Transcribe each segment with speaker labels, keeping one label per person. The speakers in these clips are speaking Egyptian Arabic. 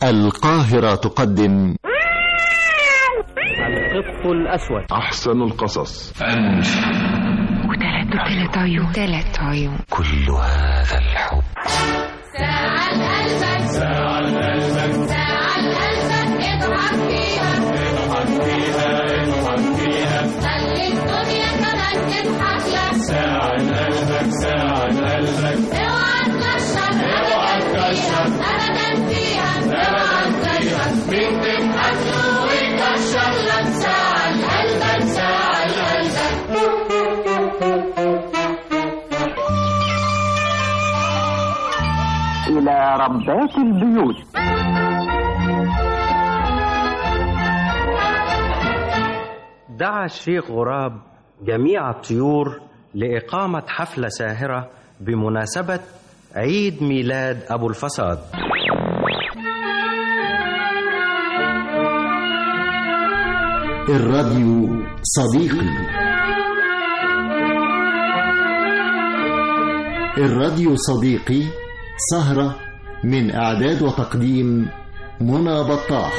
Speaker 1: القاهرة تقدم
Speaker 2: القط الأسود
Speaker 3: أحسن القصص
Speaker 4: وثلاث عيون ثلاث عيون
Speaker 1: كل هذا الحب
Speaker 5: ساعة قلبك ساعة قلبك ساعة قلبك اضحك فيها اضحك فيها اضحك فيها خلي الدنيا كمان تضحك لك ساعة قلبك ساعة قلبك اوعى تكشر اوعى تكشر ابدا فيها اوعى تكشر مين تضحك له ويكشر لك ساعة قلبك ساعة قلبك
Speaker 2: إلى ربات البيوت دعا الشيخ غراب جميع الطيور لإقامة حفلة ساهرة بمناسبة عيد ميلاد أبو الفساد
Speaker 1: الراديو صديقي الراديو صديقي سهرة من إعداد وتقديم منى بطاح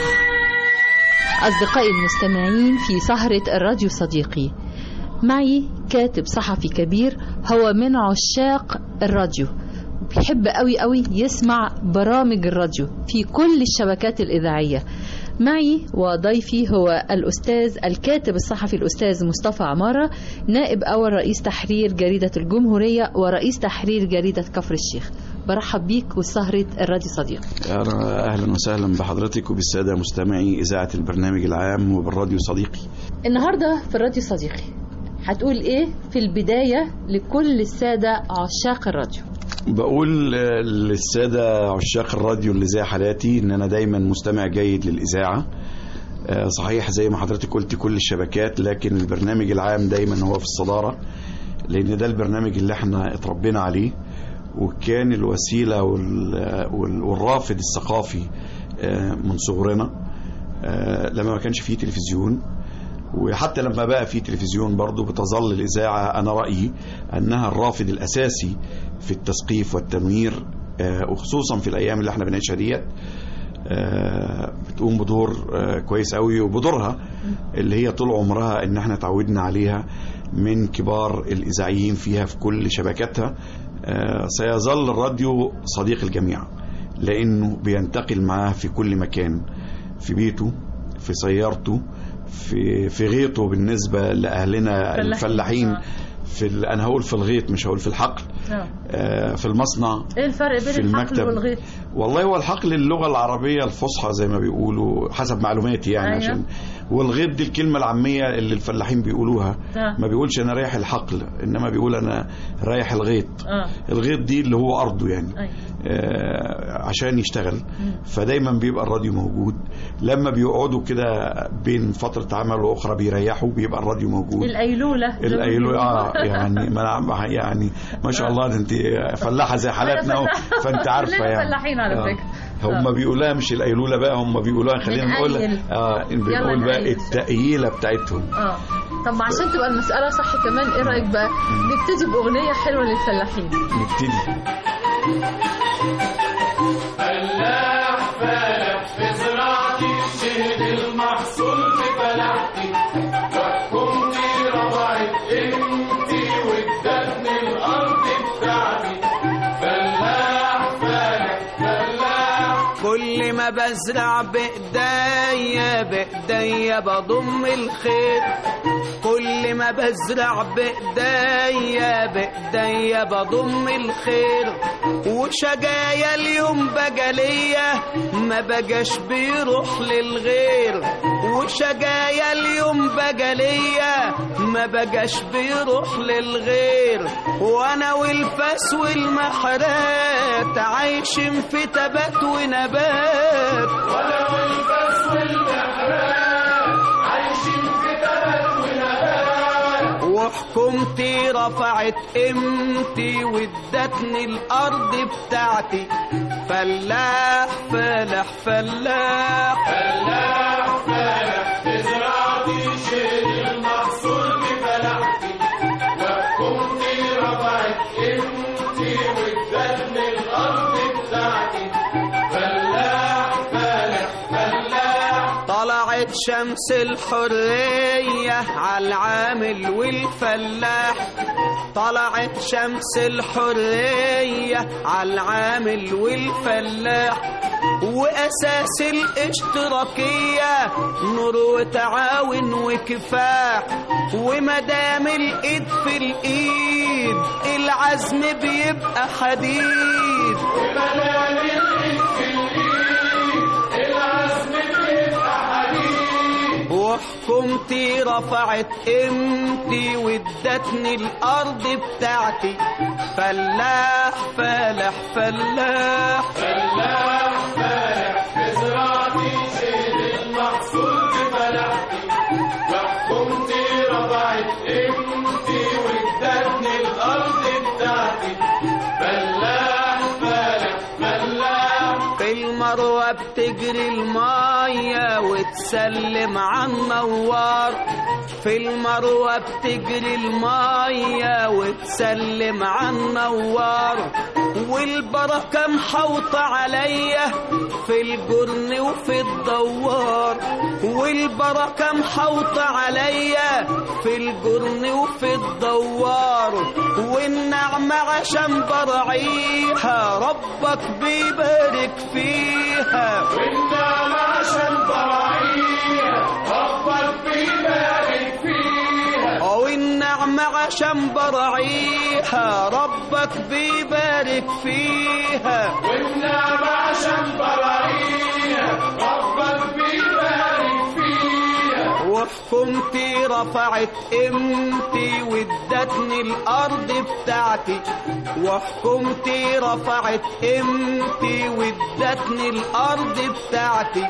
Speaker 6: أصدقائي المستمعين في سهرة الراديو صديقي معي كاتب صحفي كبير هو من عشاق الراديو بيحب قوي قوي يسمع برامج الراديو في كل الشبكات الإذاعية معي وضيفي هو الأستاذ الكاتب الصحفي الأستاذ مصطفى عمارة نائب أول رئيس تحرير جريدة الجمهورية ورئيس تحرير جريدة كفر الشيخ برحب بيك وسهرة الراديو صديقي
Speaker 7: اهلا وسهلا بحضرتك وبالساده مستمعي اذاعه البرنامج العام وبالراديو صديقي
Speaker 6: النهاردة في الراديو صديقي هتقول ايه في البداية لكل السادة عشاق الراديو
Speaker 7: بقول آه، للساده عشاق الراديو اللي زي حالاتي ان انا دايما مستمع جيد للاذاعه آه، صحيح زي ما حضرتك قلت كل الشبكات لكن البرنامج العام دايما هو في الصداره لان ده البرنامج اللي احنا اتربينا عليه وكان الوسيله وال- وال- والرافد الثقافي آه، من صغرنا آه، لما ما كانش فيه تلفزيون وحتى لما بقى في تلفزيون برضو بتظل الإذاعة أنا رأيي أنها الرافد الأساسي في التثقيف والتنوير آه، وخصوصا في الأيام اللي احنا بنعيشها ديت آه، بتقوم بدور آه، كويس قوي وبدورها اللي هي طول عمرها ان احنا تعودنا عليها من كبار الاذاعيين فيها في كل شبكاتها آه، سيظل الراديو صديق الجميع لانه بينتقل معاه في كل مكان في بيته في سيارته في في غيطه بالنسبه لاهلنا الفلاحين في ال- انا هقول في الغيط مش هقول في الحقل آه، في المصنع
Speaker 6: ايه الفرق
Speaker 7: في المكتب والله هو الحقل اللغه العربيه الفصحى زي ما بيقولوا حسب معلوماتي يعني
Speaker 6: أيوة.
Speaker 7: عشان والغيط دي الكلمه العاميه اللي الفلاحين بيقولوها
Speaker 6: آه.
Speaker 7: ما بيقولش انا رايح الحقل انما بيقول انا رايح الغيط
Speaker 6: اه
Speaker 7: الغيط دي اللي هو ارضه يعني
Speaker 6: أيوة.
Speaker 7: آه، عشان يشتغل فدايما بيبقى الراديو موجود لما بيقعدوا كده بين فتره عمل واخرى بيريحوا بيبقى الراديو موجود
Speaker 6: الأيلولة
Speaker 7: الايلو اه يعني ما أنا- يعني ما شاء الله ده انت فلاحه زي حالاتنا أهو، فانت عارفه
Speaker 6: كلنا
Speaker 7: يعني
Speaker 6: فلاحين على
Speaker 7: آه.
Speaker 6: فكرة.
Speaker 7: هم بيقولوها مش الايلوله بقى هم بيقولوها خلينا نقول
Speaker 6: بنقيل.
Speaker 7: اه بنقول بقى
Speaker 6: نقيل.
Speaker 7: التأييله بتاعتهم
Speaker 6: اه طب عشان تبقى المسألة صح كمان ايه رأيك بقى نبتدي بأغنية حلوة للفلاحين
Speaker 7: نبتدي
Speaker 5: فلاح فالح في زراعتي شهد المحصول في فلاحتي وحكومتي رضعت قيمتي وادتني الارض بتاعتي فلاح فالح فلاح
Speaker 8: كل ما بزرع بإيديا بإيديا بضم الخير كل ما بزرع بإيديا بإيديا بضم الخير وشجايا اليوم بقى ليا ما بقاش بيروح للغير وشجايا اليوم بقى ليا ما بقاش بيروح للغير وانا والفاس والمحرات عايشين في تبات ونبات
Speaker 5: وانا والبس والمحراب عايشين في تبات ونبات
Speaker 8: وحكومتي رفعت قيمتي وادتني الارض بتاعتي فلاح فلاح فلاح
Speaker 5: فلاح فالح في زراعتي شهد المحصول في فلاحتي وحكومتي رفعت قيمتي وادتني الارض بتاعتي فلاح فالح
Speaker 8: طلعت شمس الحرية على العامل والفلاح طلعت شمس الحرية على العامل والفلاح وأساس الاشتراكية نور وتعاون وكفاح ومدام الإيد في الإيد العزم بيبقى حديد
Speaker 5: ومدام الإيد في الإيد العزم بيبقى حديد
Speaker 8: وحكومتي رفعت قيمتي وادتني الارض بتاعتي فلاح فلاح فلاح
Speaker 5: فلاح فالح في زراعتي شيل المحصول بفلاحتي وحكومتي رفعت قيمتي وادتني الأرض بتاعتي فلاح فالح فلاح
Speaker 8: في المروة بتجري المية وتسلم على النوار في المروة بتجري المية وتسلم على النوار والبركة محوطة عليا في الجرن وفي الدوار والبركة محوطة عليا في الجرن وفي الدوار والنعمة عشان برعيها ربك بيبارك فيها
Speaker 5: والنعمة عشان براعيها ربك بيبارك فيها
Speaker 8: والنعمة عشان برعيها ربك بيبارك فيها
Speaker 5: والنعمة عشان براعيها ربك بيبارك فيها
Speaker 8: وحكومتي رفعت قيمتي وادتني الارض بتاعتي وحكومتي رفعت قيمتي وادتني الارض بتاعتي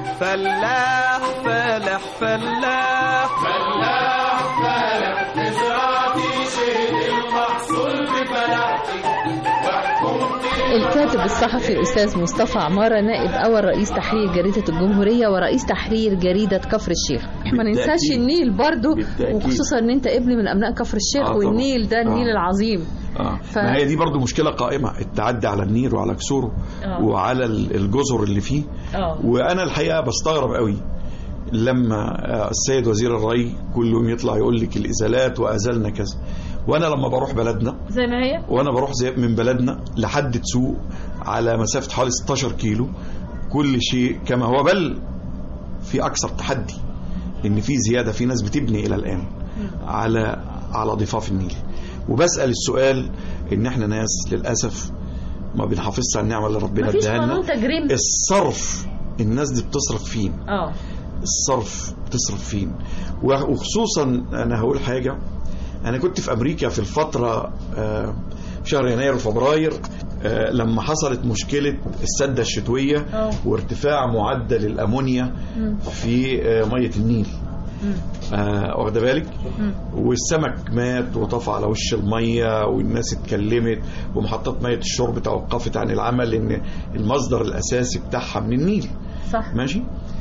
Speaker 8: فلاح فلاح فلاح
Speaker 5: فلاح فالح في زراعتي شيل المحصول بفلاحتي وحكومتي
Speaker 6: الكاتب الصحفي الأستاذ مصطفى عمارة نائب أول رئيس تحرير جريدة الجمهورية ورئيس تحرير جريدة كفر الشيخ ما
Speaker 7: بالتأكيد.
Speaker 6: ننساش النيل برضو
Speaker 7: بالتأكيد.
Speaker 6: وخصوصا ان انت ابن من ابناء كفر الشيخ
Speaker 7: آه طبعا.
Speaker 6: والنيل ده النيل
Speaker 7: آه.
Speaker 6: العظيم
Speaker 7: اه
Speaker 6: ف-
Speaker 7: ما هي دي برضو مشكله قائمه التعدي على النيل وعلى كسوره
Speaker 6: آه.
Speaker 7: وعلى ال- الجزر اللي فيه
Speaker 6: اه
Speaker 7: وانا الحقيقه بستغرب قوي لما آه، السيد وزير الري كل يوم يطلع يقول لك الازالات وازلنا كذا وانا لما بروح بلدنا
Speaker 6: زي ما هي
Speaker 7: وانا بروح زي من بلدنا لحد تسوق على مسافه حوالي 16 كيلو كل شيء كما هو بل في اكثر تحدي ان في زياده في ناس بتبني الى الان على على ضفاف النيل وبسال السؤال ان احنا ناس للاسف ما بنحافظش على النعمه اللي ربنا
Speaker 6: مفيش
Speaker 7: اداها لنا
Speaker 6: قانون تجريم
Speaker 7: الصرف الناس دي بتصرف فين
Speaker 6: اه
Speaker 7: الصرف بتصرف فين وخصوصا انا هقول حاجه انا كنت في امريكا في الفتره آه، في شهر يناير وفبراير آه، لما حصلت مشكله السده الشتويه
Speaker 6: اه.
Speaker 7: وارتفاع معدل الامونيا في آه، ميه النيل آه، واخده بالك والسمك مات وطفى على وش الميه والناس اتكلمت ومحطات ميه الشرب توقفت عن العمل لان المصدر الاساسي بتاعها من النيل
Speaker 6: صح
Speaker 7: ماشي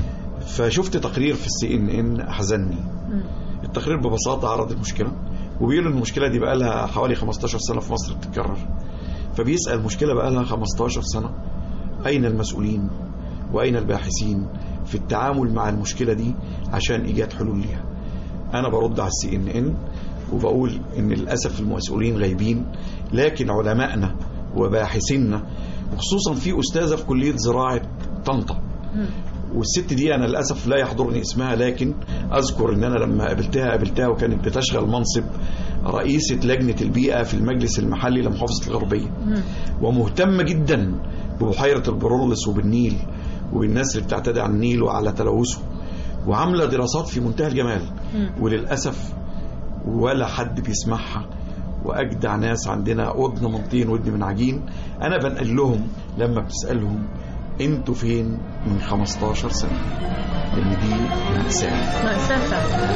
Speaker 7: فشفت تقرير في السي ان ان احزنني التقرير ببساطه عرض المشكله وبيقول ان المشكله دي بقى لها حوالي 15 سنه في مصر بتتكرر فبيسال المشكله بقى لها 15 سنه اين المسؤولين واين الباحثين في التعامل مع المشكله دي عشان ايجاد حلول ليها انا برد على السي ان ان وبقول ان للاسف المسؤولين غايبين لكن علمائنا وباحثينا وخصوصا في استاذه في كليه زراعه طنطا والست دي انا للاسف لا يحضرني اسمها لكن اذكر ان انا لما قابلتها قابلتها وكانت بتشغل منصب رئيسه لجنه البيئه في المجلس المحلي لمحافظه الغربيه ومهتمه جدا ببحيره البرولس وبالنيل وبالناس اللي بتعتدي على النيل وعلى تلوثه وعامله دراسات في منتهى الجمال وللاسف ولا حد بيسمعها واجدع ناس عندنا ودن من طين ودن من عجين انا بنقل لهم لما بتسالهم انتوا فين من 15 سنه لان دي مأساة
Speaker 6: مأساة فعلا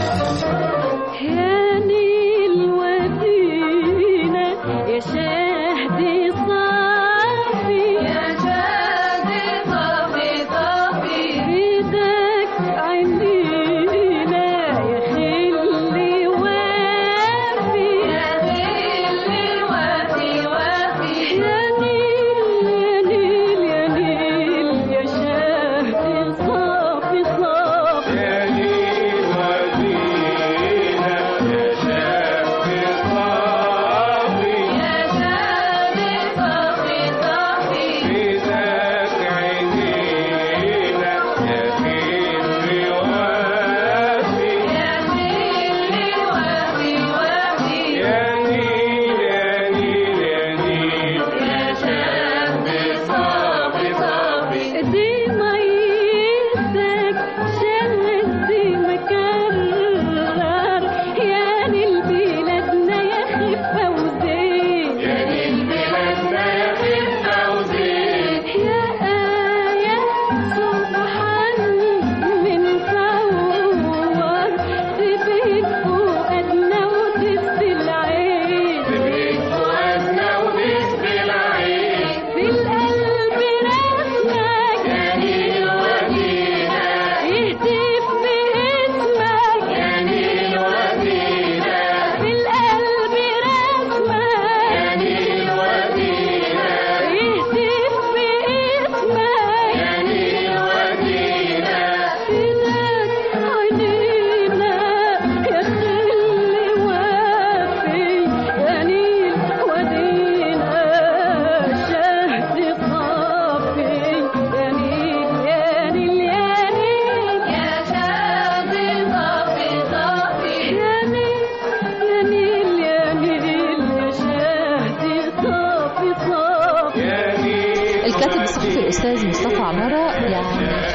Speaker 3: يا نيل ودينا يا شهد صافي يا شهد صافي صافي بيدك عينينا يا خلي وافي يا خلي وافي وافي يا نيل يا نيل يا نيل يا شهد صافي صافي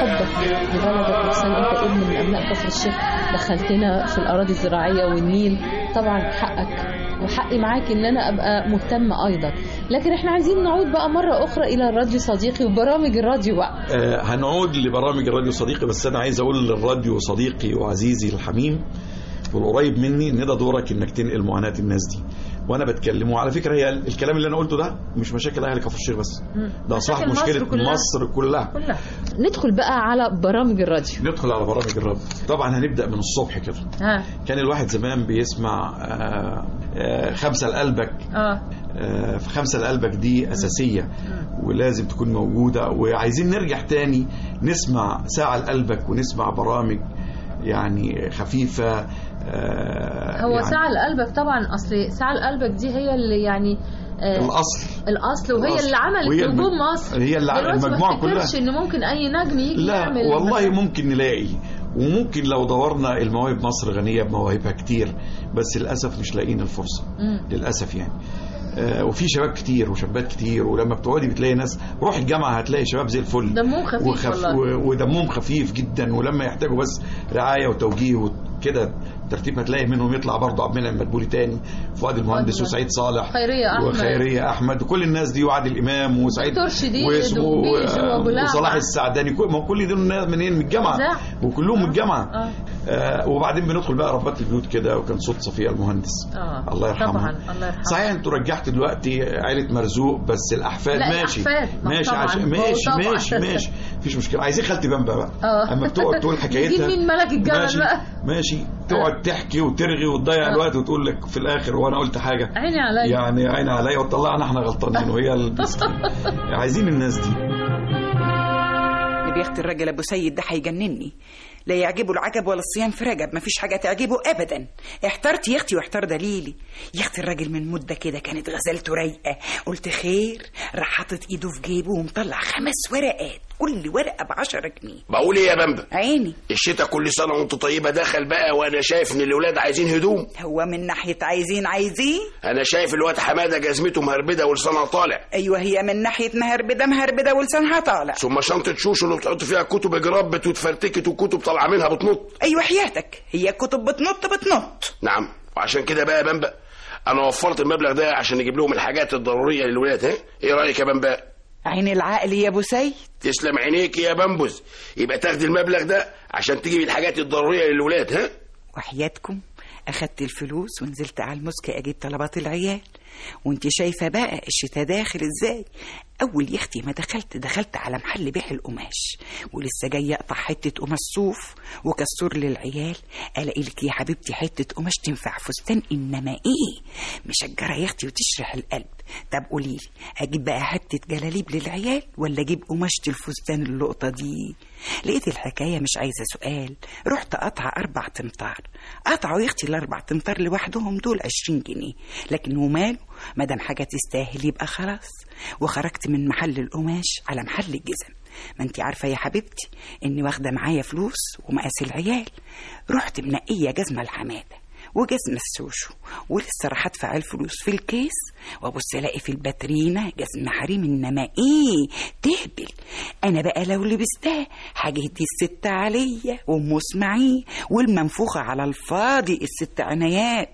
Speaker 6: حبك لبلدك وخصوصا انت ابن من ابناء كفر الشيخ دخلتنا في الاراضي الزراعيه والنيل طبعا حقك وحقي معاك ان انا ابقى مهتمه ايضا لكن احنا عايزين نعود بقى مره اخرى الى الراديو صديقي وبرامج الراديو بقى
Speaker 7: آه، هنعود لبرامج الراديو صديقي بس انا عايز اقول للراديو صديقي وعزيزي الحميم والقريب مني ان ده دورك انك تنقل معاناه الناس دي وانا بتكلم وعلى فكره هي الكلام اللي انا قلته ده مش مشاكل اهل كفر الشيخ بس ده اصبحت
Speaker 6: مشاكل
Speaker 7: مشكله
Speaker 6: مصر كلها.
Speaker 7: مصر كلها
Speaker 6: كلها ندخل بقى على برامج الراديو
Speaker 7: ندخل على برامج الراديو طبعا هنبدا من الصبح كده
Speaker 6: ها
Speaker 7: كان الواحد زمان بيسمع آه، آه، خمسه لقلبك
Speaker 6: اه
Speaker 7: آه، في خمسة لقلبك دي أساسية ولازم تكون موجودة وعايزين نرجع تاني نسمع ساعة لقلبك ونسمع برامج يعني خفيفة آه،
Speaker 6: هو
Speaker 7: يعني
Speaker 6: ساعة لقلبك طبعا اصل ساعة لقلبك دي هي اللي يعني آه
Speaker 7: الأصل
Speaker 6: الاصل وهي
Speaker 7: الأصل.
Speaker 6: اللي عملت
Speaker 7: وهي الم-
Speaker 6: نجوم مصر
Speaker 7: هي اللي عملت
Speaker 6: دلوقتي
Speaker 7: المجموعة
Speaker 6: ما
Speaker 7: كلها.
Speaker 6: افتكرش ان ممكن اي نجم يجي
Speaker 7: لا
Speaker 6: يعمل
Speaker 7: والله
Speaker 6: مثلاً.
Speaker 7: ممكن نلاقي وممكن لو دورنا المواهب مصر غنية بمواهبها كتير بس للأسف مش لاقيين الفرصة
Speaker 6: مم.
Speaker 7: للأسف يعني آه، وفي شباب كتير وشابات كتير ولما بتقعدي بتلاقي ناس روح الجامعة هتلاقي شباب زي الفل
Speaker 6: دمهم خفيف والله.
Speaker 7: و- ودمهم خفيف جدا ولما يحتاجوا بس رعاية وتوجيه وكده ترتيب هتلاقي منهم يطلع برضه عبد المنعم مدبولي تاني فؤاد المهندس وسعيد صالح
Speaker 6: خيرية أحمد.
Speaker 7: وخيرية أحمد وكل الناس دي وعادل إمام وسعيد
Speaker 6: دكتور شديد
Speaker 7: واسمه-
Speaker 6: وبيجو وأبو لعبة.
Speaker 7: وصلاح السعداني كل- ما هو كل دول ناس منين من الجامعة
Speaker 6: إذاعة.
Speaker 7: وكلهم من الجامعة
Speaker 6: آه.
Speaker 7: آه وبعدين بندخل بقى ربات البيوت كده وكان صوت صفية المهندس
Speaker 6: اه
Speaker 7: الله يرحمها
Speaker 6: طبعا الله يرحمها
Speaker 7: صحيح انتوا رجعتوا دلوقتي عائلة مرزوق بس الأحفاد
Speaker 6: لا،
Speaker 7: ماشي
Speaker 6: الأحفاد، ما
Speaker 7: ماشي
Speaker 6: طبعاً،
Speaker 7: عشان
Speaker 6: ما هو
Speaker 7: ماشي
Speaker 6: طبعاً.
Speaker 7: ماشي ماشي مفيش مشكلة عايزين خالتي بامبا بقى
Speaker 6: اه
Speaker 7: اما بتقعد تقول حكايتها
Speaker 6: نجيب مين ملك الجبل
Speaker 7: ماشي
Speaker 6: بقى
Speaker 7: ماشي تقعد تحكي وترغي وتضيع الوقت وتقول لك في الآخر وأنا قلت حاجة
Speaker 6: عيني عليا
Speaker 7: يعني عيني عليا وطلعنا احنا غلطانين وهي المسكين عايزين الناس دي
Speaker 9: اللي بيخت الراجل ابو سيد ده هيجنني لا يعجبه العجب ولا الصيام في رجب مفيش حاجه تعجبه ابدا احترت يا اختي واحتار دليلي يا اختي الراجل من مده كده كانت غزلته رايقه قلت خير راح حاطط ايده في جيبه ومطلع خمس ورقات كل ورقه بعشرة جنيه
Speaker 10: بقول ايه يا بامبا
Speaker 9: عيني
Speaker 10: الشتاء كل سنه وانت طيبه دخل بقى وانا شايف ان الاولاد عايزين هدوم
Speaker 9: هو من ناحيه عايزين عايزين
Speaker 10: انا شايف الواد حماده جزمته مهربده ولسانها طالع
Speaker 9: ايوه هي من ناحيه مهربده مهربده ولسانها طالع
Speaker 10: ثم شنطه شوشو اللي بتحط فيها كتب جربت واتفرتكت وكتب طالعه منها بتنط
Speaker 9: ايوه حياتك هي كتب بتنط بتنط
Speaker 10: نعم وعشان كده بقى يا بامبا انا وفرت المبلغ ده عشان نجيب لهم الحاجات الضروريه للولاد ها ايه رايك يا بامبا
Speaker 9: عين العقل يا ابو سيد
Speaker 10: تسلم عينيك يا بامبوز يبقى تاخدي المبلغ ده عشان تجيبي الحاجات الضروريه للولاد ها
Speaker 9: وحياتكم اخدت الفلوس ونزلت على المسكة اجيب طلبات العيال وانت شايفة بقى الشتاء داخل ازاي اول يا اختي ما دخلت دخلت على محل بيع القماش ولسه جاي اقطع حتة قماش صوف وكسور للعيال الاقي لك يا حبيبتي حتة قماش تنفع فستان انما ايه مشجرة يا اختي وتشرح القلب طب قولي لي اجيب بقى حتة جلاليب للعيال ولا اجيب قماشة الفستان اللقطة دي لقيت الحكاية مش عايزة سؤال رحت قطع أربع تمطار قطعوا يا أختي الأربع تمطار لوحدهم دول عشرين جنيه لكن وماله مادام حاجة تستاهل يبقى خلاص وخرجت من محل القماش على محل الجزم ما انت عارفة يا حبيبتي اني واخدة معايا فلوس ومقاس العيال رحت منقية جزمة الحمادة وجزمة السوشو ولسه راح ادفع الفلوس في الكيس وابص الاقي في الباترينا جزمة حريم انما ايه تهبل انا بقى لو لبستها هجهدي الست عليا وام اسماعيل والمنفوخة على الفاضي الست عنايات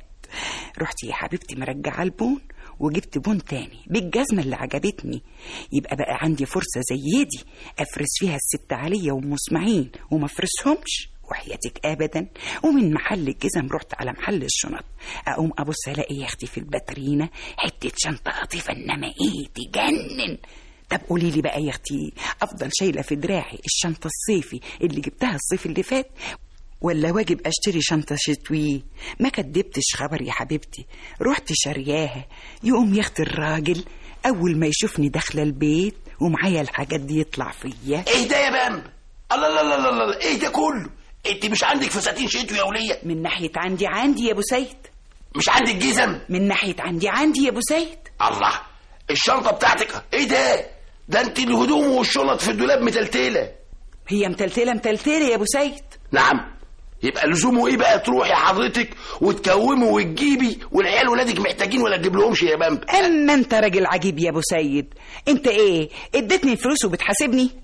Speaker 9: رحت يا حبيبتي مرجعة البون وجبت بون تاني بالجزمة اللي عجبتني يبقى بقى عندي فرصة زي دي أفرس فيها الست عليا وأم إسماعيل وما أفرسهمش وحياتك أبدا ومن محل الجزم رحت على محل الشنط أقوم أبص ألاقي يا أختي في الباترينا حتة شنطة لطيفة إنما إيه تجنن طب قولي لي بقى يا اختي افضل شايله في دراعي الشنطه الصيفي اللي جبتها الصيف اللي فات ولا واجب اشتري شنطه شتوي ما كدبتش خبر يا حبيبتي رحت شارياها يقوم يا اختي الراجل اول ما يشوفني داخله البيت ومعايا الحاجات دي يطلع فيا
Speaker 10: ايه ده يا بامبا الله الله الله الله الله ايه ده كله انت مش عندك فساتين شتوي يا وليه
Speaker 9: من ناحيه عندي عندي يا ابو سيد
Speaker 10: مش عندك جزم
Speaker 9: من ناحيه عندي عندي يا ابو سيد
Speaker 10: الله الشنطه بتاعتك ايه ده ده انت الهدوم والشنط في الدولاب متلتله
Speaker 9: هي متلتله متلتله يا ابو سيد
Speaker 10: نعم يبقى لزومه ايه بقى تروحي حضرتك وتكومي وتجيبي والعيال ولادك محتاجين ولا تجيب لهمش يا بامبا
Speaker 9: اما انت راجل عجيب يا ابو سيد انت ايه اديتني الفلوس وبتحاسبني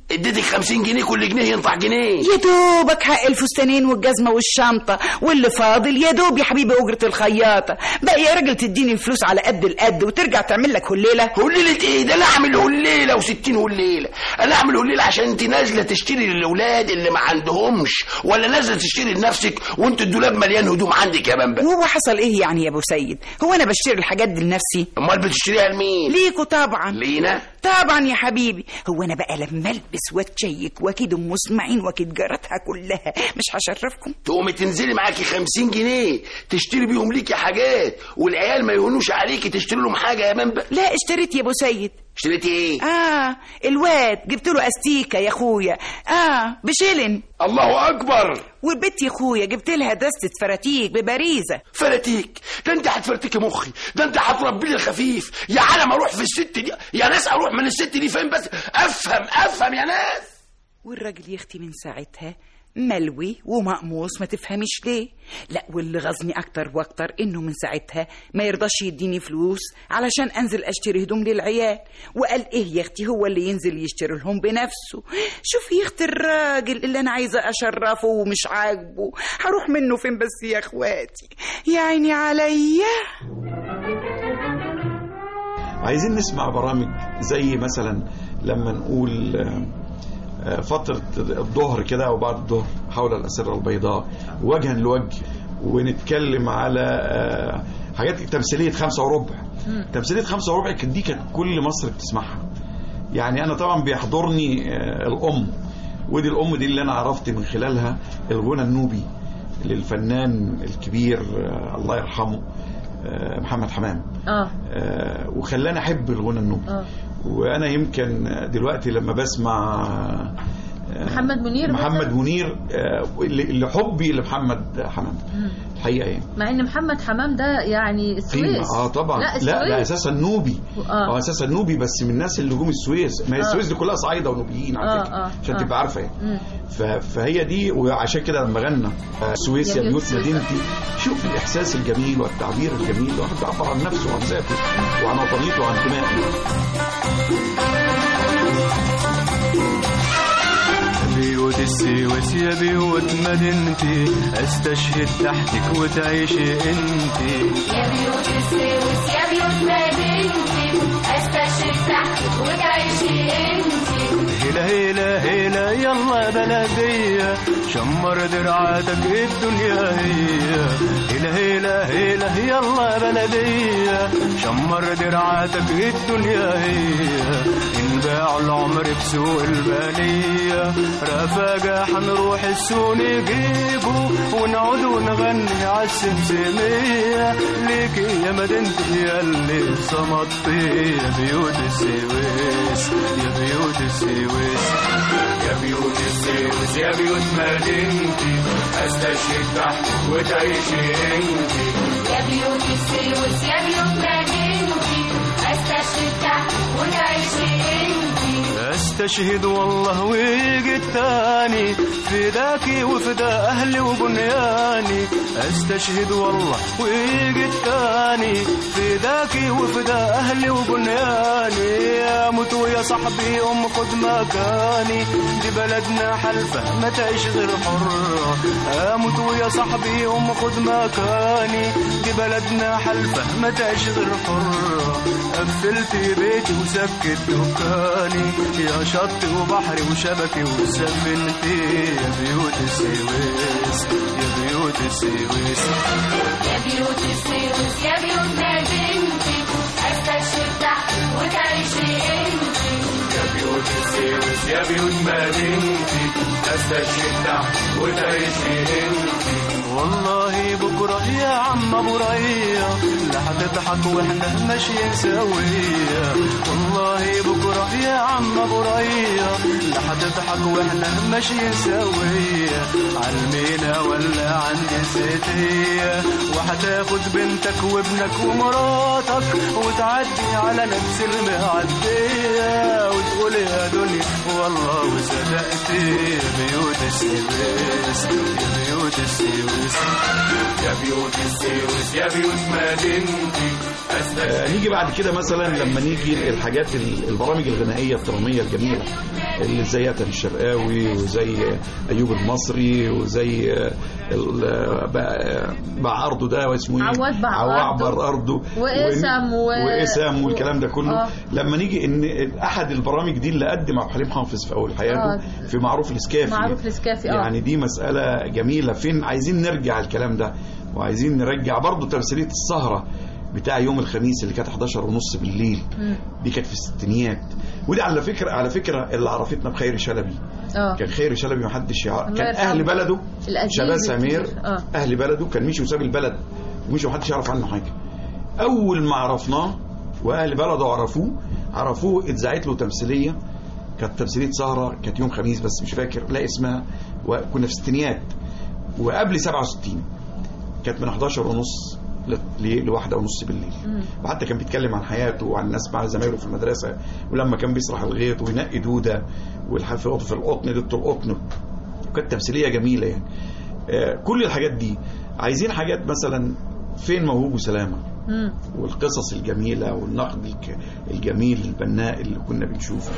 Speaker 10: اديتك 50 جنيه كل جنيه ينفع جنيه
Speaker 9: يا دوبك حق الفستانين والجزمة والشنطة واللي فاضل يا دوب يا حبيبي أجرة الخياطة بقى يا راجل تديني الفلوس على قد القد وترجع تعمل لك هليلة
Speaker 10: هليلة ايه ده انا اعمل هليلة و60 هليلة انا اعمل هليلة عشان انت نازلة تشتري للاولاد اللي ما عندهمش ولا نازلة تشتري لنفسك وانت الدولاب مليان هدوم عندك يا بمبا
Speaker 9: وهو حصل ايه يعني يا ابو سيد هو انا بشتري الحاجات دي لنفسي
Speaker 10: امال بتشتريها لمين
Speaker 9: ليكوا طبعا
Speaker 10: لينا
Speaker 9: طبعا يا حبيبي هو انا بقى لما البس واتشيك واكيد ام اسماعيل واكيد جارتها كلها مش هشرفكم
Speaker 10: تقومي تنزلي معاكي 50 جنيه تشتري بيهم ليكي حاجات والعيال ما يهونوش عليكي تشتري لهم حاجه يا منبه
Speaker 9: لا اشتريت يا ابو سيد
Speaker 10: اشتريتي ايه
Speaker 9: اه الواد جبت له استيكه يا اخويا اه بشيلن
Speaker 10: الله اكبر
Speaker 9: والبت يا اخويا جبت لها دستة فراتيك ببريزه
Speaker 10: فراتيك ده انت هتفرتكي مخي ده انت هتربي لي الخفيف يا عالم اروح في الست دي يا ناس اروح من الست دي فين بس افهم افهم يا ناس
Speaker 9: والراجل يا اختي من ساعتها ملوي ومقموص ما تفهميش ليه لا واللي غزني اكتر واكتر انه من ساعتها ما يرضاش يديني فلوس علشان انزل اشتري هدوم للعيال وقال ايه يا اختي هو اللي ينزل يشتري لهم بنفسه شوفي يا اختي الراجل اللي انا عايزه اشرفه ومش عاجبه هروح منه فين بس يا اخواتي يا عيني عليا
Speaker 7: عايزين نسمع برامج زي مثلا لما نقول آه، آه، فترة الظهر كده أو بعد الظهر حول الأسرة البيضاء وجها لوجه ونتكلم على آه، حاجات تمثيلية خمسة وربع تمثيلية خمسة وربع كانت دي كانت كل مصر بتسمعها يعني أنا طبعا بيحضرني آه، الأم ودي الأم دي اللي أنا عرفت من خلالها الغنى النوبي للفنان الكبير آه، الله يرحمه آه، محمد حمام
Speaker 6: اه
Speaker 7: آه، وخلاني احب الغنى النوبي
Speaker 6: اه
Speaker 7: وانا يمكن دلوقتي لما بسمع آه،
Speaker 6: محمد منير
Speaker 7: محمد
Speaker 6: مثلاً؟
Speaker 7: منير آه، ل- لحبي لمحمد حمام
Speaker 6: مم.
Speaker 7: الحقيقه يعني
Speaker 6: مع ان محمد حمام ده يعني
Speaker 7: قيمة
Speaker 6: السويس
Speaker 7: اه طبعا
Speaker 6: لا
Speaker 7: لا لا
Speaker 6: السويس
Speaker 7: اساسا نوبي
Speaker 6: آه.
Speaker 7: اه اساسا نوبي بس من الناس اللي جم السويس ما هي
Speaker 6: آه.
Speaker 7: السويس دي كلها صعايده ونوبيين على
Speaker 6: آه،
Speaker 7: فكره
Speaker 6: آه،
Speaker 7: عشان
Speaker 6: آه.
Speaker 7: تبقى عارفه يعني
Speaker 6: مم.
Speaker 7: ف- فهي دي وعشان كده لما غنى آه، السويس
Speaker 6: يا
Speaker 7: يا
Speaker 6: بيوت
Speaker 7: بيوت مدينتي شوف الاحساس الجميل والتعبير الجميل الواحد بيعبر عن نفسه وعن ذاته وعن وطنيته وعن انتمائه
Speaker 5: بيوت السويس يا بيوت مدينتي استشهد تحتك وتعيشي انتي
Speaker 3: يا بيوت السويس يا بيوت مدينتي استشهد تحتك وتعيشي انتي
Speaker 5: هلا هلا هلا يلا بلدية شمر درعاتك الدنيا هي هلا هلا هلا يلا بلدية شمر درعاتك الدنيا هي انباع العمر بسوق البالية رفاقة حنروح السوق نجيبه ونعود ونغني عالسمسمية ليك يا مدينتي يا اللي صمتي يا بيوت السويس يا بيوت السويس يا بيوت السويس يا بيوت مدينتي استشهد تحت وتعيشي انتي
Speaker 3: يا بيوت السويس يا بيوت مدينتي استشهد تحت وتعيشي انتي
Speaker 5: استشهد والله ويجي التاني فداكي وفدا اهلي وبنياني استشهد والله ويجي التاني فداكي وفدا اهلي وبنياني اموت ويا صاحبي ام خد مكاني دي بلدنا حلفه ما تعيش غير حره اموت ويا صاحبي ام خد مكاني دي بلدنا حلفه ما تعيش غير حره قفلت بيتي وسكت دكاني يا شط وبحري وشبكي وسفنتي يا بيوت السويس يا بيوت السويس
Speaker 3: يا بيوت السويس يا بيوت مدينتي استشهد تحت وتعيشي انتي
Speaker 5: يا بيوت السويس يا بيوت مدينتي استشهد تحت وتعيشي انتي والله بكرة يا عم ابو ريا لا هتضحك واحنا ماشيين سوية والله بكرة يا عم ابو ريا لا هتضحك واحنا ماشيين سوية عالمينا ولا عند الزيتية وهتاخد بنتك وابنك ومراتك وتعدي على نفس المعدية وتقول يا دنيا والله وصدقت يا بيوت السويس يا بيوت السويس يا بيوت السويس يا بيوت مدينتي
Speaker 7: آه، نيجي بعد كده مثلا لما نيجي الحاجات ال- البرامج الغنائيه الدراميه الجميله اللي زي ياتم الشرقاوي وزي ايوب المصري وزي ال- بقى بقى ارضه ده واسمه ايه
Speaker 6: عواد بقى
Speaker 7: عواد
Speaker 6: أرضه.
Speaker 7: بقى ارضه
Speaker 6: وإسم و-
Speaker 7: واسم والكلام ده كله
Speaker 6: آه.
Speaker 7: لما نيجي ان احد البرامج دي اللي قدم عبد الحليم حافظ في اول حياته
Speaker 6: آه.
Speaker 7: في معروف الاسكافي
Speaker 6: معروف الاسكافي اه
Speaker 7: يعني دي مسألة جميلة فين عايزين نرجع الكلام ده وعايزين نرجع برضو تمثيلية السهرة بتاع يوم الخميس اللي كانت 11 ونص بالليل
Speaker 6: مم.
Speaker 7: دي كانت في الستينيات ودي على فكرة على فكرة اللي عرفتنا بخير شلبي
Speaker 6: اه
Speaker 7: كان خير شلبي محدش يعرف
Speaker 6: الله
Speaker 7: كان
Speaker 6: يرحمه.
Speaker 7: أهل بلده
Speaker 6: الأديب
Speaker 7: شباب سمير
Speaker 6: الكبير. اه
Speaker 7: أهل بلده كان مشي وساب البلد ومشي محدش يعرف عنه حاجة أول ما عرفناه وأهل بلده عرفوه عرفوه اتذاعت له تمثيلية كانت تمثيلية سهرة كانت يوم خميس بس مش فاكر لا اسمها وكنا في الستينيات وقبل 67 كانت من 11 ونص ل- لواحدة ونص بالليل
Speaker 6: مم.
Speaker 7: وحتى كان بيتكلم عن حياته وعن الناس مع زمايله في المدرسة ولما كان بيسرح الغيط وينقي دودة والحفل في القطن دودة القطن وكانت تمثيلية جميلة يعني آه، كل الحاجات دي عايزين حاجات مثلا فين موهوب وسلامة
Speaker 6: مم.
Speaker 7: والقصص الجميلة والنقد الك- الجميل البناء اللي كنا بنشوفه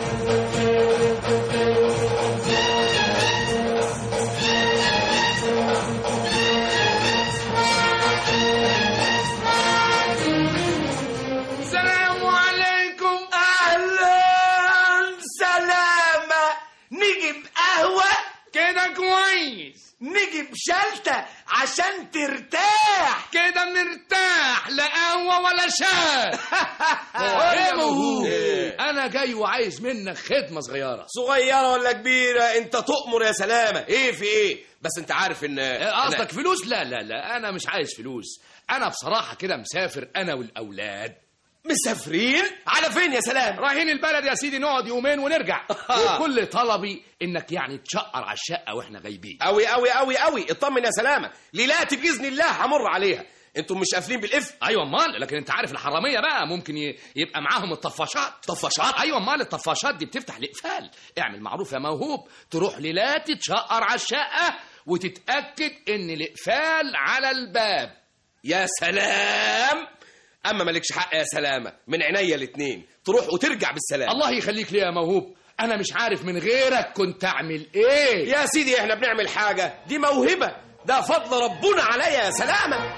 Speaker 8: السلام عليكم اهلا سلامة نجيب قهوة كده كويس نجيب شلتة عشان ترتاح كده مرتاح لا قهوة ولا شاي
Speaker 11: ايه موهوب انا جاي وعايز منك خدمه صغيره
Speaker 12: صغيرة ولا كبيرة انت تؤمر يا سلامة ايه في ايه بس انت عارف ان
Speaker 11: إيه قصدك فلوس لا لا لا انا مش عايز فلوس انا بصراحه كده مسافر انا والاولاد
Speaker 12: مسافرين على فين يا سلام
Speaker 11: رايحين البلد يا سيدي نقعد يومين ونرجع وكل طلبي انك يعني تشقر على الشقه واحنا غايبين
Speaker 12: قوي قوي قوي قوي اطمن يا سلامة ليلاتي باذن الله همر عليها انتم مش قافلين بالقفل
Speaker 11: ايوه امال لكن انت عارف الحراميه بقى ممكن ي... يبقى معاهم الطفاشات
Speaker 12: طفاشات
Speaker 11: ايوه امال الطفاشات دي بتفتح الاقفال اعمل معروف يا موهوب تروح ليلاتي تشقر على الشقه وتتاكد ان الاقفال على الباب
Speaker 12: يا سلام اما مالكش حق يا سلامة من عينيا الاتنين تروح وترجع بالسلام
Speaker 11: الله يخليك لي يا موهوب انا مش عارف من غيرك كنت اعمل ايه
Speaker 12: يا سيدي احنا بنعمل حاجة دي موهبة ده فضل ربنا عليا يا سلامة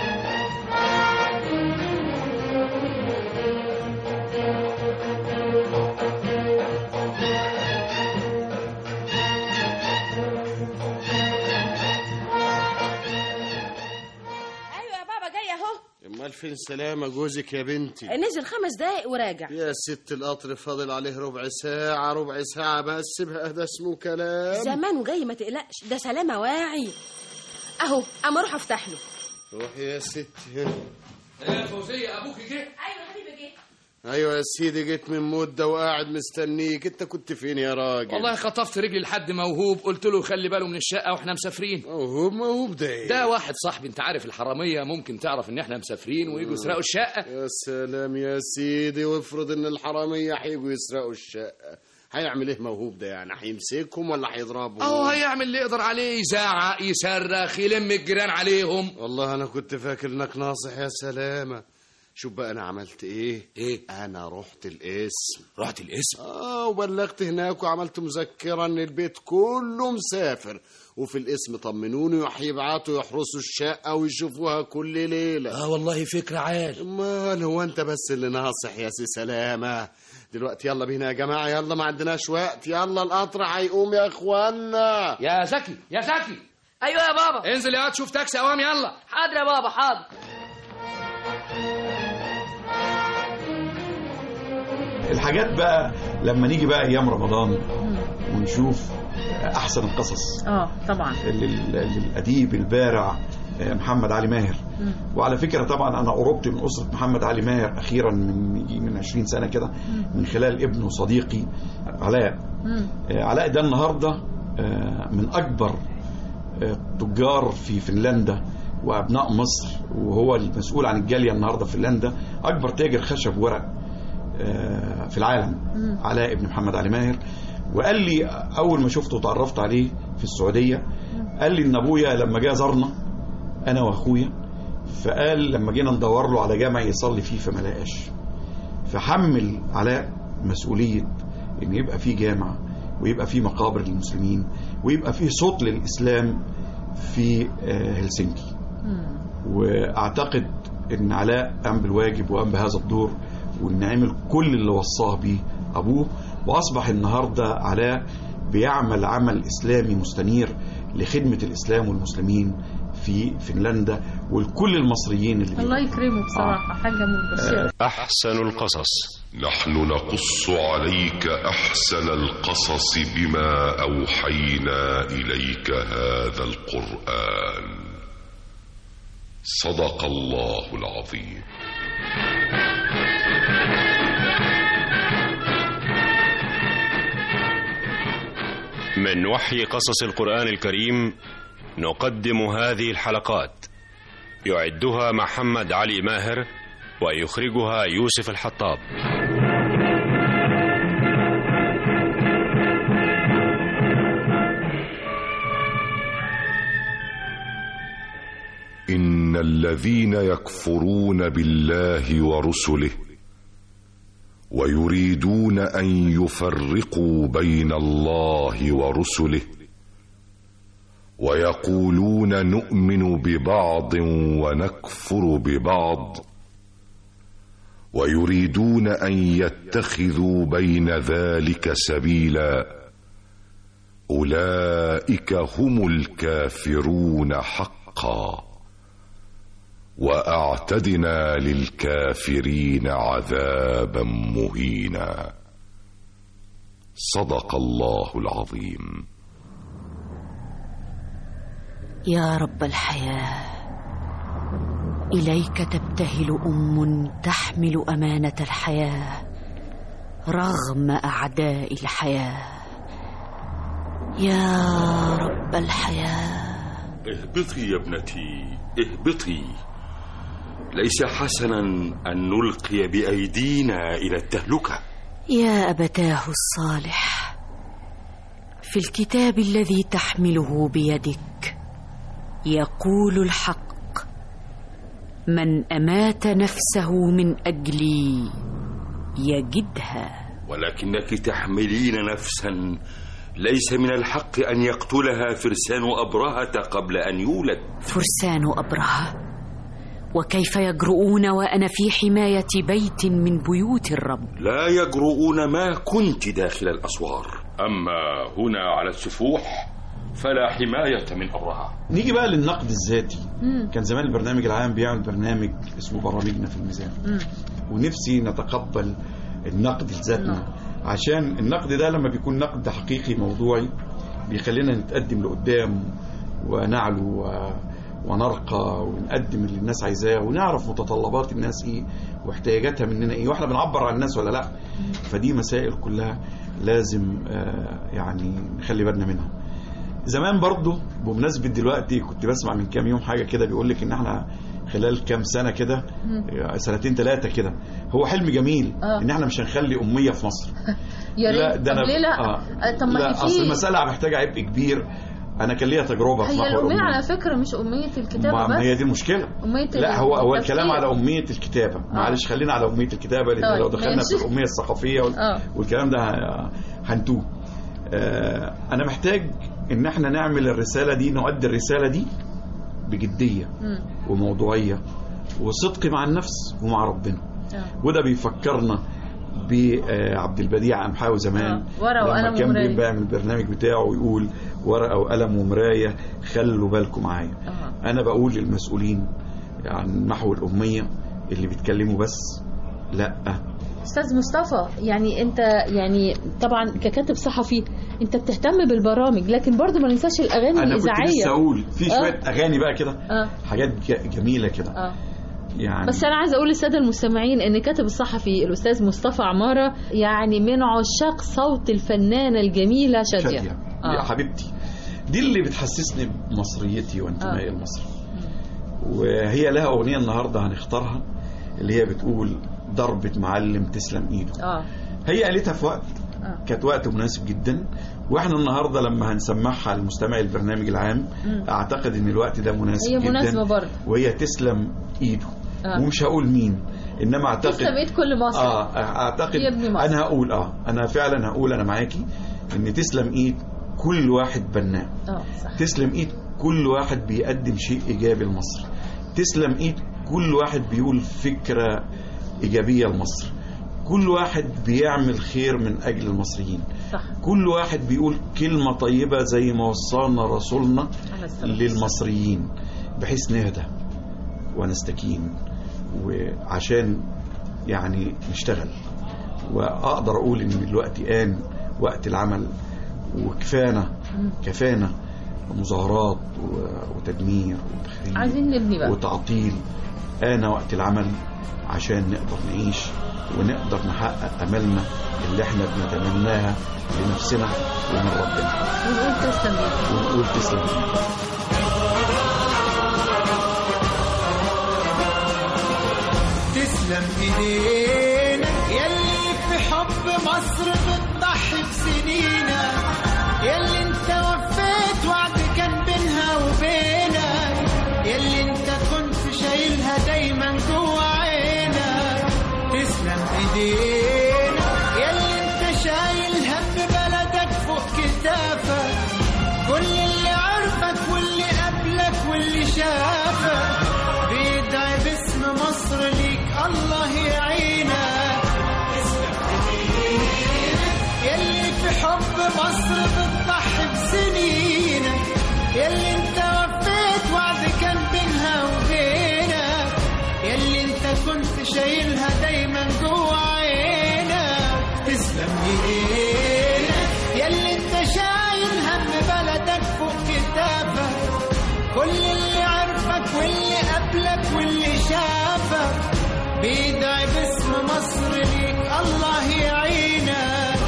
Speaker 13: ايوه يا بابا جاي اهو
Speaker 14: امال فين سلامة جوزك يا بنتي
Speaker 13: نزل خمس دقايق وراجع
Speaker 14: يا ست القطر فاضل عليه ربع ساعة ربع ساعة بس بقى ده اسمه كلام
Speaker 13: زمانه جاي ما تقلقش ده سلامة واعي اهو اما اروح افتح له
Speaker 14: روحي يا ستي
Speaker 11: يا فوزيه ابوك جه
Speaker 13: ايوه حبيبي جه
Speaker 14: ايوه يا سيدي جيت من مدة وقاعد مستنيك انت كنت فين يا راجل
Speaker 11: والله خطفت رجلي لحد موهوب قلت له خلي باله من الشقه واحنا مسافرين
Speaker 14: موهوب موهوب ده ايه
Speaker 11: ده واحد صاحبي انت عارف الحراميه ممكن تعرف ان احنا مسافرين ويجوا يسرقوا الشقه
Speaker 14: يا سلام يا سيدي وافرض ان الحرامية هيجوا يسرقوا الشقة هيعمل ايه موهوب ده يعني هيمسكهم ولا هيضربهم
Speaker 11: اهو هيعمل اللي يقدر عليه يزعق يصرخ يلم الجيران عليهم
Speaker 14: والله انا كنت فاكر انك ناصح يا سلامة شوف بقى انا عملت ايه
Speaker 11: ايه
Speaker 14: انا رحت القسم
Speaker 11: رحت القسم
Speaker 14: اه وبلغت هناك وعملت مذكرة ان البيت كله مسافر وفي القسم طمنوني وهيبعتوا يحرسوا الشقة ويشوفوها كل ليلة
Speaker 11: اه والله فكره عال
Speaker 14: امال هو انت بس اللي ناصح يا سي سلامة دلوقتي يلا بينا يا جماعة يلا ما عندناش وقت يلا القطر هيقوم يا اخوانا
Speaker 11: يا زكي يا زكي
Speaker 13: ايوه يا بابا
Speaker 11: انزل يا واد شوف تاكسي اوام يلا
Speaker 13: حاضر يا بابا حاضر
Speaker 7: الحاجات بقى لما نيجي بقى ايام رمضان ونشوف احسن القصص
Speaker 6: اه طبعا
Speaker 7: لل- للاديب البارع آه، محمد علي ماهر
Speaker 6: مم.
Speaker 7: وعلى فكره طبعا انا قربت من اسره محمد علي ماهر اخيرا من يجي من 20 سنه كده من خلال ابنه صديقي علاء
Speaker 6: مم.
Speaker 7: آه، علاء ده النهارده آه، من اكبر آه، تجار في فنلندا وابناء مصر وهو المسؤول عن الجاليه النهارده في فنلندا اكبر تاجر خشب ورق آه، في العالم
Speaker 6: مم.
Speaker 7: علاء ابن محمد علي ماهر وقال لي اول ما شفته وتعرفت عليه في السعوديه قال لي ان ابويا لما جه زارنا انا واخويا فقال لما جينا ندور له على جامع يصلي فيه فما لقاش فحمل علاء مسؤوليه ان يبقى في جامع ويبقى في مقابر للمسلمين ويبقى في صوت للاسلام في آه، هلسنكي واعتقد ان علاء قام بالواجب وقام بهذا الدور وان عمل كل اللي وصاه بيه ابوه واصبح النهارده علاء بيعمل عمل اسلامي مستنير لخدمه الاسلام والمسلمين في فنلندا ولكل المصريين اللي
Speaker 6: الله يكرمه بصراحة حاجة مبشرة
Speaker 15: أحسن القصص
Speaker 16: نحن نقص عليك احسن القصص بما اوحينا اليك هذا القران صدق الله العظيم
Speaker 15: من وحي قصص القرآن الكريم نقدم هذه الحلقات يعدها محمد علي ماهر ويخرجها يوسف الحطاب
Speaker 16: ان الذين يكفرون بالله ورسله ويريدون ان يفرقوا بين الله ورسله ويقولون نؤمن ببعض ونكفر ببعض ويريدون ان يتخذوا بين ذلك سبيلا اولئك هم الكافرون حقا واعتدنا للكافرين عذابا مهينا صدق الله العظيم
Speaker 17: يا رب الحياة إليك تبتهل أم تحمل أمانة الحياة رغم أعداء الحياة يا رب الحياة
Speaker 18: اهبطي يا ابنتي اهبطي ليس حسنا أن نلقي بأيدينا إلى التهلكة
Speaker 17: يا أبتاه الصالح في الكتاب الذي تحمله بيدك يقول الحق من أمات نفسه من أجلي يجدها
Speaker 18: ولكنك تحملين نفسا ليس من الحق أن يقتلها فرسان أبرهة قبل أن يولد
Speaker 17: فرسان أبرهة وكيف يجرؤون وأنا في حماية بيت من بيوت الرب
Speaker 18: لا يجرؤون ما كنت داخل الأسوار أما هنا على السفوح فلا حماية من أبرهة
Speaker 7: نيجي بقى للنقد الذاتي كان زمان البرنامج العام بيعمل برنامج اسمه برامجنا في الميزان ونفسي نتقبل النقد لذاتنا عشان النقد ده لما بيكون نقد حقيقي موضوعي بيخلينا نتقدم لقدام ونعلو و... ونرقى ونقدم اللي الناس عايزاه ونعرف متطلبات الناس ايه واحتياجاتها مننا ايه واحنا بنعبر عن الناس ولا لا فدي مسائل كلها لازم آه يعني نخلي بالنا منها زمان برضو بمناسبة دلوقتي كنت بسمع من كام يوم حاجة كده بيقول لك ان احنا خلال كام سنة كده سنتين ثلاثة كده هو حلم جميل
Speaker 6: آه.
Speaker 7: ان احنا مش هنخلي أمية في مصر
Speaker 6: يا
Speaker 7: لا
Speaker 6: ريت
Speaker 7: ده
Speaker 6: طب
Speaker 7: أنا-
Speaker 6: ليه لا
Speaker 7: آه.
Speaker 6: آه، طب ما
Speaker 7: لا
Speaker 6: هي
Speaker 7: اصل
Speaker 6: في
Speaker 7: المسألة محتاجة عبء كبير انا كان ليا تجربة في
Speaker 6: هي
Speaker 7: محور
Speaker 6: الأمية
Speaker 7: أمية
Speaker 6: على فكرة مش أمية الكتابة
Speaker 7: ما ما هي
Speaker 6: بس
Speaker 7: دي المشكلة
Speaker 6: أمية
Speaker 7: لا هو هو
Speaker 6: التفكير.
Speaker 7: الكلام على أمية الكتابة معلش خلينا على أمية الكتابة لأن
Speaker 6: طيب،
Speaker 7: لو دخلنا
Speaker 6: ماشي.
Speaker 7: في الأمية الثقافية وال-
Speaker 6: آه.
Speaker 7: والكلام ده ه- هنتوه آه، أنا محتاج إن احنا نعمل الرسالة دي نؤدي الرسالة دي بجدية
Speaker 6: مم.
Speaker 7: وموضوعية وصدق مع النفس ومع ربنا
Speaker 6: آه.
Speaker 7: وده بيفكرنا بعبد البديع أمحاوي زمان
Speaker 6: آه. ورقة
Speaker 7: لما
Speaker 6: وقلم
Speaker 7: كان
Speaker 6: ومراية.
Speaker 7: بيعمل البرنامج بتاعه ويقول ورقة وقلم ومراية خلوا بالكم معايا
Speaker 6: آه.
Speaker 7: أنا بقول للمسؤولين عن محو الأمية اللي بيتكلموا بس لا
Speaker 6: استاذ مصطفى يعني انت يعني طبعا ككاتب صحفي انت بتهتم بالبرامج لكن برضو ما ننساش الاغاني
Speaker 7: أنا كنت
Speaker 6: الاذاعيه
Speaker 7: لسه أقول في
Speaker 6: آه.
Speaker 7: شوية أغاني بقى كده
Speaker 6: اه
Speaker 7: حاجات ج- جميلة كده
Speaker 6: اه
Speaker 7: يعني
Speaker 6: بس انا عايزه اقول للساده المستمعين ان كاتب الصحفي الاستاذ مصطفى عماره يعني من عشاق صوت الفنانه الجميله شاديه
Speaker 7: شادية يا حبيبتي دي اللي بتحسسني بمصريتي وانتمائي
Speaker 6: آه.
Speaker 7: لمصر وهي لها أغنية النهاردة هنختارها اللي هي بتقول ضربة معلم تسلم إيده
Speaker 6: اه
Speaker 7: هي قالتها في وقت
Speaker 6: آه.
Speaker 7: كانت وقت مناسب جدا واحنا النهارده لما هنسمعها لمستمعي البرنامج العام
Speaker 6: مم.
Speaker 7: اعتقد ان الوقت ده مناسب
Speaker 6: هي
Speaker 7: جدا
Speaker 6: مناسبة برضه.
Speaker 7: وهي تسلم ايده
Speaker 6: آه.
Speaker 7: ومش هقول مين انما اعتقد
Speaker 6: تسلم ايد كل مصر
Speaker 7: اه اعتقد
Speaker 6: يبني مصر.
Speaker 7: انا هقول اه انا فعلا هقول انا معاكي ان تسلم ايد كل واحد بناء
Speaker 6: اه صح
Speaker 7: تسلم ايد كل واحد بيقدم شيء ايجابي لمصر تسلم ايد كل واحد بيقول فكره ايجابيه لمصر كل واحد بيعمل خير من اجل المصريين
Speaker 6: صح
Speaker 7: كل واحد بيقول كلمه طيبه زي ما وصانا رسولنا
Speaker 6: على السلام.
Speaker 7: للمصريين بحيث نهدى ونستكين وعشان يعني نشتغل واقدر اقول ان الوقت ان وقت العمل وكفانا كفانا مظاهرات و- وتدمير وتخريب
Speaker 6: عايزين نبني بقى
Speaker 7: وتعطيل آن وقت العمل عشان نقدر نعيش ونقدر نحقق أملنا اللي احنا بنتمناها لنفسنا ومن ربنا
Speaker 6: ونقول تسلم ايد
Speaker 7: ونقول تسلم
Speaker 19: تسلم ايدينا يلي في حب مصر بتضحي بسنينا يلي انت وفيت وعد كان بينها وبينك يلي انت كنت شايلها دايما جوا عينك تسلم ايدينا يلي انت شايل هم بلدك فوق كتافك كل اللي عرفك واللي قبلك واللي شافك بيدعي باسم مصر ليك الله يعينك يلي في حب مصر بتضحي بسنينك يلي انت وفيت وعد كان بينها وبينك يلي انت كنت شايلها دايما جوا عينك تسلم ايديك يلي انت شايل هم بلدك فوق كتافك كل اللي عرفك واللي قبلك واللي شافك بيدعي باسم مصر ليك الله يعينك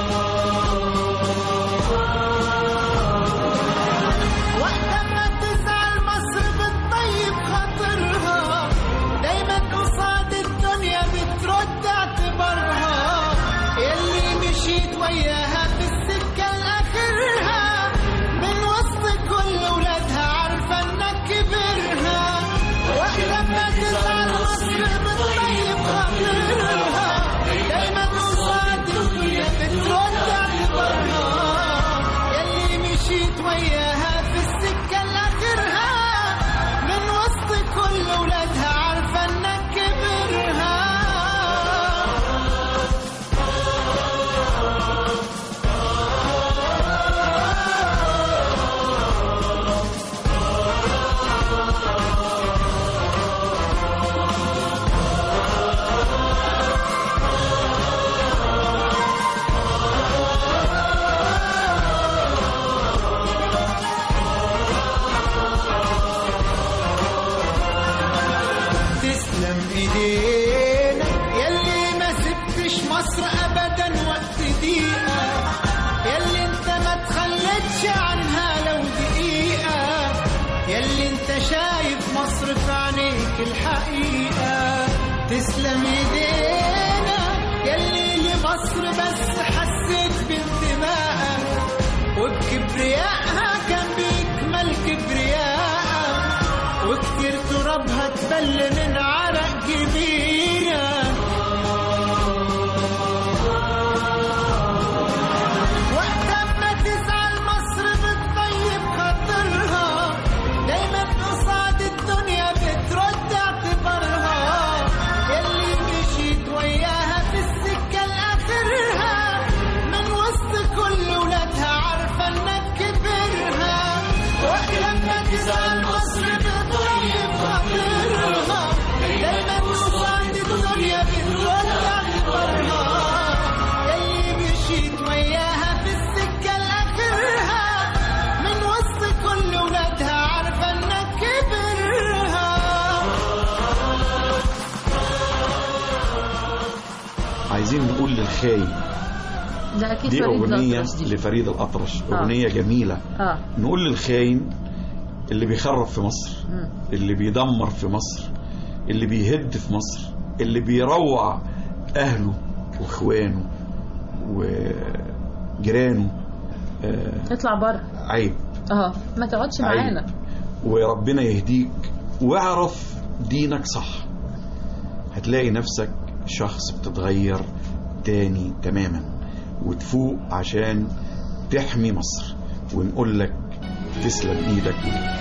Speaker 19: وقت ما تزعل مصر بتطيب خاطرها دايما قصاد الدنيا بترد اعتبارها يلي مشيت وياها في السكة لآخرها من وسط كل ولادها عارفة انك كبرها وقت ما تزعل مصر بتطيب خاطرها دايما قصاد الدنيا بترد اعتبارها يلي مشيت وياها في السكة لآخرها من وسط كل ولادها عارفة انك كبرها تسلم ايدينا يلي ما سبتش مصر ابدا وقت دقيقة يلي انت ما تخلتش عنها لو دقيقة يلي انت شايف مصر في عينيك الحقيقة تسلم ايدينا يلي لمصر بس حسيت بانتمائك وبكبريائها كان بيكمل كبريائك وكتير ترابها تبل من عرق كبيرة وقت ما تزعل مصر بتطيب خاطرها دايما قصاد الدنيا بترد اعتبارها يلي مشيت وياها في السكة لآخرها من وسط كل ولادها عارفة انك كبرها وقت ما تزعل مصر بتطيب خاطرها دايما قصاد الدنيا بترد اعتبارها يلي مشيت وياها في السكة لآخرها من وسط كل ولادها عارفة انك كبرها
Speaker 7: عايزين نقول للخاين
Speaker 6: ده اكيد
Speaker 7: دي
Speaker 6: فريد
Speaker 7: أغنية
Speaker 6: الأطرش دي.
Speaker 7: لفريد الأطرش
Speaker 6: آه.
Speaker 7: أغنية جميلة
Speaker 6: اه
Speaker 7: نقول للخاين اللي بيخرب في مصر
Speaker 6: مم.
Speaker 7: اللي بيدمر في مصر اللي بيهد في مصر اللي بيروع أهله وإخوانه وجيرانه آه،
Speaker 6: اطلع بره
Speaker 7: عيب
Speaker 6: اه ما تقعدش
Speaker 7: عيب.
Speaker 6: معانا
Speaker 7: وربنا يهديك واعرف دينك صح هتلاقي نفسك شخص بتتغير تاني تماما وتفوق عشان تحمي مصر ونقول لك تسلم ايدك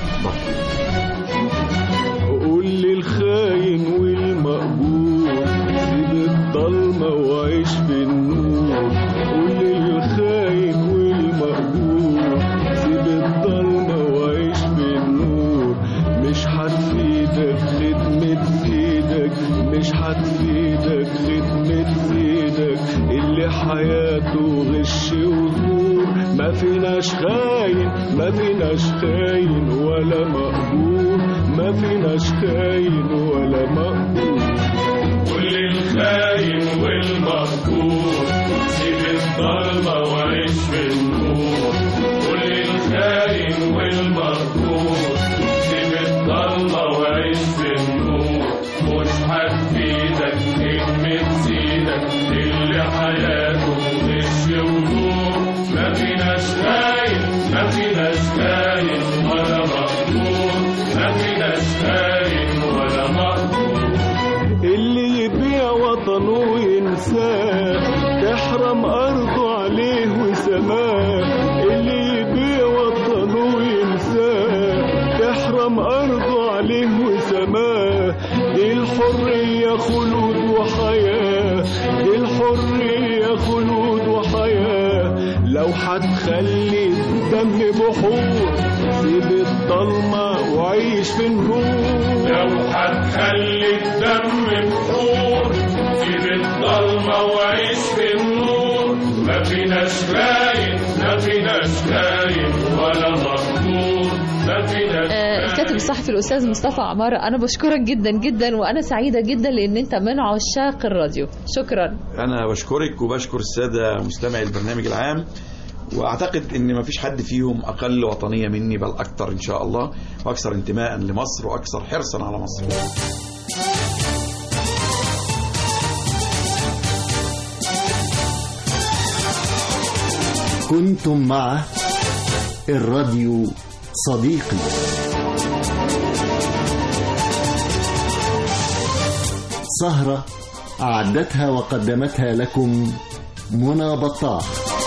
Speaker 20: قول للخاين والمقبول سيب الضلمة وعيش في النور قول للخاين والمقبول سيب الضلمة وعيش في النور مش هتفيدك خدمة سيدك مش هتفيدك خدمة سيدك اللي حياته غش وزور ما فيناش خاين ما فيناش خاين ولا مقبول ما فيناش خاين ولا مقبول
Speaker 21: كل الخاين والمقبول سيب الضلمة وعيش في النور كل الخاين والمقبول سيب الضلمة وعيش في النور مش هتفيدك خدمة سيدك اللي حياته غش وزور ما فيناش خاين ما فيناش خاين ولا مقبول ما فيناش خاين ولا مقبول
Speaker 20: اللي يبيع وطنه وينساه تحرم أرضه عليه وسماه اللي يبيع وطنه وينساه تحرم أرضه عليه وسماه دي الحرية خلود وحياة دي الحرية خلود وحياة لو هتخلي الدم بحور سيب الضلمة وعيش في النور
Speaker 21: لو هتخلي الدم بحور سيب الضلمة وعيش في النور ما فيناش خاين ما فيناش خاين ولا مغرور ما فيناش
Speaker 6: آه، الكاتب الصحفي الاستاذ مصطفى عماره انا بشكرك جدا جدا وانا سعيده جدا لان انت من عشاق الراديو شكرا
Speaker 7: انا بشكرك وبشكر الساده مستمعي البرنامج العام واعتقد ان مفيش حد فيهم اقل وطنيه مني بل اكثر ان شاء الله واكثر انتماء لمصر واكثر حرصا على مصر
Speaker 1: كنتم مع الراديو صديقي سهرة أعدتها وقدمتها لكم منى بطاح